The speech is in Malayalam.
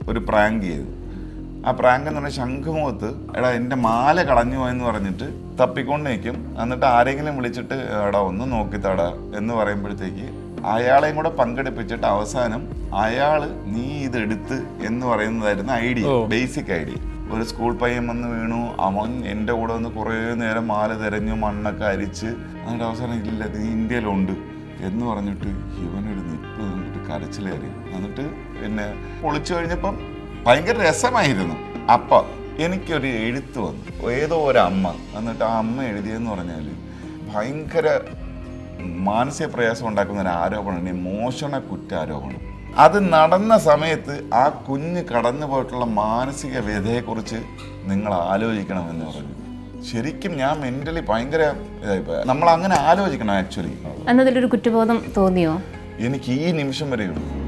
ഒരു പ്രാങ്ക് ചെയ്തു ആ പ്രാങ്ക് എന്ന് പറഞ്ഞാൽ ശംഖുമുഖത്ത് എടാ എൻ്റെ മാല കളഞ്ഞു പോയെന്ന് പറഞ്ഞിട്ട് തപ്പിക്കൊണ്ട് നിൽക്കും എന്നിട്ട് ആരെങ്കിലും വിളിച്ചിട്ട് എടാ ഒന്ന് നോക്കിത്താടാ എന്ന് പറയുമ്പോഴത്തേക്ക് അയാളെയും കൂടെ പങ്കെടുപ്പിച്ചിട്ട് അവസാനം അയാള് നീ ഇതെടുത്ത് എന്ന് പറയുന്നതായിരുന്നു ഐഡിയ ബേസിക് ഐഡിയ ഒരു സ്കൂൾ പയ്യൻ വന്ന് വീണു അവൻ എൻ്റെ കൂടെ വന്ന് കുറേ നേരം മാല തിരഞ്ഞു മണ്ണൊക്കെ അരിച്ച് എന്നിട്ട് അവസാനം ഇല്ല നീ ഇന്ത്യയിലുണ്ട് എന്ന് പറഞ്ഞിട്ട് ഇവനൊരു നിപ്പ് നിന്നിട്ട് കരച്ചിലേറി എന്നിട്ട് പിന്നെ പൊളിച്ചു കഴിഞ്ഞപ്പം ഭയങ്കര രസമായിരുന്നു അപ്പൊ എനിക്കൊരു എഴുത്ത് വന്നു ഏതോ ഒരു അമ്മ എന്നിട്ട് ആ അമ്മ എഴുതിയെന്ന് പറഞ്ഞാൽ ഭയങ്കര മാനസിക പ്രയാസം ഉണ്ടാക്കുന്ന ഒരു ആരോപണമാണ് ഈ മോഷണ കുറ്റാരോപണം അത് നടന്ന സമയത്ത് ആ കുഞ്ഞ് കടന്നു പോയിട്ടുള്ള മാനസിക വ്യതയെക്കുറിച്ച് നിങ്ങൾ ആലോചിക്കണമെന്ന് പറഞ്ഞു ശരിക്കും ഞാൻ മെന്റലി ഭയങ്കര ഇതായിപ്പോയി നമ്മൾ അങ്ങനെ ആലോചിക്കണം ആക്ച്വലി അന്നതിലൊരു കുറ്റബോധം തോന്നിയോ എനിക്ക് ഈ നിമിഷം വരെയുള്ളൂ